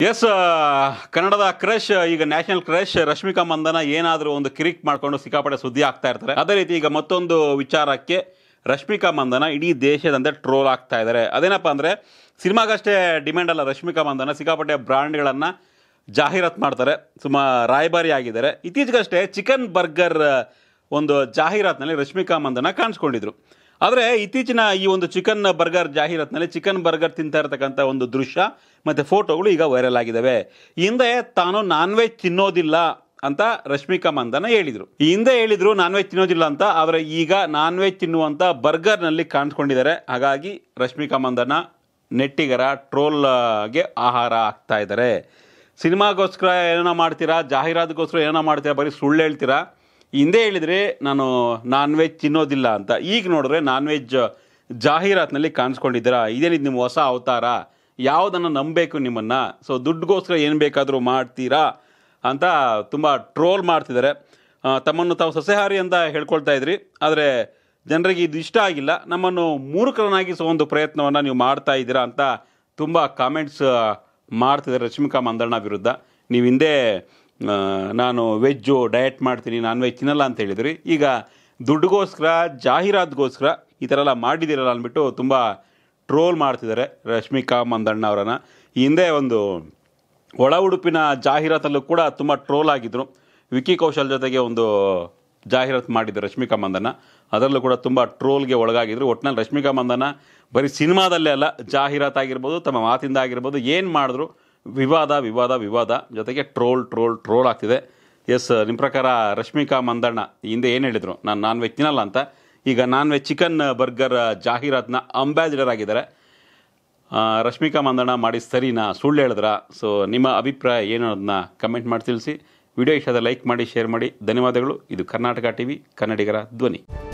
S ಕನ್ನಡದ crush ಈಗ national crush Rashmika ಮಂದನ ಏನಾದರೂ ಒಂದು ಕಿರಿಕ್ ಮಾಡ್ಕೊಂಡು ಸಿಕ್ಕಾಪಟ್ಟೆ ಸುದ್ದಿ ಆಗ್ತಾ ಇರ್ತಾರೆ ಅದೇ ರೀತಿ ಈಗ ಮತ್ತೊಂದು ವಿಚಾರಕ್ಕೆ ರಶ್ಮಿಕಾ ಮಂದನ ಇಡೀ ದೇಶದಂತೆ ಟ್ರೋಲ್ ಆಗ್ತಾ ಇದ್ದಾರೆ ಅದೇನಪ್ಪ ಅಂದರೆ ಸಿನಿಮಾಗಷ್ಟೇ ಡಿಮ್ಯಾಂಡ್ ಅಲ್ಲ ರಶ್ಮಿಕಾ ಮಂದನ ಸಿಕ್ಕಾಪಟ್ಟೆ ಬ್ರ್ಯಾಂಡ್ಗಳನ್ನು ಜಾಹೀರಾತು ಮಾಡ್ತಾರೆ ಸುಮ್ಮ ರಾಯಭಾರಿ ಆಗಿದ್ದಾರೆ ಇತ್ತೀಚೆಗಷ್ಟೇ ಚಿಕನ್ ಬರ್ಗರ್ ಒಂದು ಜಾಹೀರಾತಿನಲ್ಲಿ ರಶ್ಮಿಕಾ ಮಂದನ ಕಾಣಿಸ್ಕೊಂಡಿದ್ರು ಆದರೆ ಇತ್ತೀಚಿನ ಈ ಒಂದು ಚಿಕನ್ ಬರ್ಗರ್ ಜಾಹೀರಾತಿನಲ್ಲಿ ಚಿಕನ್ ಬರ್ಗರ್ ತಿಂತಾ ಇರತಕ್ಕಂಥ ಒಂದು ದೃಶ್ಯ ಮತ್ತು ಫೋಟೋಗಳು ಈಗ ವೈರಲ್ ಆಗಿದ್ದಾವೆ ಈ ಹಿಂದೆ ತಾನು ನಾನ್ ವೆಜ್ ತಿನ್ನೋದಿಲ್ಲ ಅಂತ ರಶ್ಮಿಕಾ ಮಂದನ ಹೇಳಿದರು ಈ ಹಿಂದೆ ಹೇಳಿದ್ರು ನಾನ್ ವೆಜ್ ತಿನ್ನೋದಿಲ್ಲ ಅಂತ ಆದರೆ ಈಗ ನಾನ್ ವೆಜ್ ತಿನ್ನುವಂಥ ಬರ್ಗರ್ನಲ್ಲಿ ಕಾಣಿಸ್ಕೊಂಡಿದ್ದಾರೆ ಹಾಗಾಗಿ ರಶ್ಮಿಕಾ ಮಂದನ ನೆಟ್ಟಿಗರ ಟ್ರೋಲ್ಗೆ ಆಹಾರ ಆಗ್ತಾ ಇದ್ದಾರೆ ಸಿನಿಮಾಗೋಸ್ಕರ ಏನೋ ಮಾಡ್ತೀರಾ ಜಾಹೀರಾತಿಗೋಸ್ಕರ ಏನೋ ಮಾಡ್ತೀರಾ ಬರೀ ಸುಳ್ಳು ಹೇಳ್ತೀರಾ ಹಿಂದೆ ಹೇಳಿದರೆ ನಾನು ನಾನ್ ವೆಜ್ ತಿನ್ನೋದಿಲ್ಲ ಅಂತ ಈಗ ನೋಡಿದ್ರೆ ನಾನ್ ವೆಜ್ ಜಾಹೀರಾತಿನಲ್ಲಿ ಕಾಣಿಸ್ಕೊಂಡಿದ್ದೀರಾ ಇದೇನಿದು ನಿಮ್ಮ ಹೊಸ ಅವತಾರ ಯಾವುದನ್ನು ನಂಬಬೇಕು ನಿಮ್ಮನ್ನು ಸೊ ದುಡ್ಡುಗೋಸ್ಕರ ಏನು ಬೇಕಾದರೂ ಮಾಡ್ತೀರಾ ಅಂತ ತುಂಬ ಟ್ರೋಲ್ ಮಾಡ್ತಿದ್ದಾರೆ ಆ, ತಮ್ಮನ್ನು ತಾವು ಸಸ್ಯಾಹಾರಿ ಅಂತ ಹೇಳ್ಕೊಳ್ತಾ ಇದ್ರಿ ಆದರೆ ಜನರಿಗೆ ಇದು ಇಷ್ಟ ಆಗಿಲ್ಲ ನಮ್ಮನ್ನು ಮೂರ್ಖರನ್ನಾಗಿಸುವ ಒಂದು ಪ್ರಯತ್ನವನ್ನು ನೀವು ಮಾಡ್ತಾ ಇದ್ದೀರಾ ಅಂತ ತುಂಬ ಕಾಮೆಂಟ್ಸ್ ಮಾಡ್ತಿದ್ದಾರೆ ರಶ್ಮಿಕಾ ಮಂದಣ್ಣ ವಿರುದ್ಧ ನೀವು ಹಿಂದೆ ಆ, ನಾನು ವೆಜ್ಜು ಡಯಟ್ ಮಾಡ್ತೀನಿ ನಾನ್ ವೆಜ್ ತಿನ್ನಲ್ಲ ಅಂತ ಹೇಳಿದ್ರಿ ಈಗ ದುಡ್ಡುಗೋಸ್ಕರ ಜಾಹೀರಾತಿಗೋಸ್ಕರ ಈ ಥರ ಎಲ್ಲ ಮಾಡಿದ್ದೀರಲ್ಲ ಅಂದ್ಬಿಟ್ಟು ತುಂಬ ಟ್ರೋಲ್ ಮಾಡ್ತಿದ್ದಾರೆ ರಶ್ಮಿಕಾ ಮಂದಣ್ಣ ಅವರನ್ನು ಈ ಹಿಂದೆ ಒಂದು ಒಳ ಉಡುಪಿನ ಜಾಹೀರಾತಲ್ಲೂ ಕೂಡ ತುಂಬ ಟ್ರೋಲ್ ಆಗಿದ್ದರು ವಿಕಿ ಕೌಶಲ್ ಜೊತೆಗೆ ಒಂದು ಜಾಹೀರಾತು ಮಾಡಿದ್ದು ರಶ್ಮಿಕಾ ಮಂದನ ಅದರಲ್ಲೂ ಕೂಡ ತುಂಬ ಟ್ರೋಲ್ಗೆ ಒಳಗಾಗಿದ್ರು ಒಟ್ಟಿನಲ್ಲಿ ರಶ್ಮಿಕಾ ಮಂದನ ಬರೀ ಸಿನಿಮಾದಲ್ಲೇ ಅಲ್ಲ ಜಾಹೀರಾತು ಆಗಿರ್ಬೋದು ತಮ್ಮ ಮಾತಿಂದ ಆಗಿರ್ಬೋದು ಏನು ಮಾಡಿದ್ರು ವಿವಾದ ವಿವಾದ ವಿವಾದ ಜೊತೆಗೆ ಟ್ರೋಲ್ ಟ್ರೋಲ್ ಟ್ರೋಲ್ ಆಗ್ತಿದೆ ಎಸ್ ನಿಮ್ಮ ಪ್ರಕಾರ ರಶ್ಮಿಕಾ ಮಂದಣ್ಣ ಈ ಹಿಂದೆ ಏನು ಹೇಳಿದರು ನಾನು ನಾನ್ ವೆಜ್ ತಿನ್ನಲ್ಲ ಅಂತ ಈಗ ನಾನ್ ವೆಜ್ ಚಿಕನ್ ಬರ್ಗರ್ ಜಾಹೀರಾತನ್ನ ಅಂಬಾಸಿಡರ್ ಆಗಿದ್ದಾರೆ ಆ, ರಶ್ಮಿಕಾ ಮಂದಣ್ಣ ಮಾಡಿ ಸರಿನಾ ಸುಳ್ಳು ಹೇಳಿದ್ರ ಸೊ ನಿಮ್ಮ ಅಭಿಪ್ರಾಯ ಏನು ಅನ್ನೋದನ್ನ ಕಮೆಂಟ್ ಮಾಡಿ ತಿಳಿಸಿ ವಿಡಿಯೋ ಇಷ್ಟದ ಲೈಕ್ ಮಾಡಿ ಶೇರ್ ಮಾಡಿ ಧನ್ಯವಾದಗಳು ಇದು ಕರ್ನಾಟಕ ಟಿವಿ ಕನ್ನಡಿಗರ ಧ್ವನಿ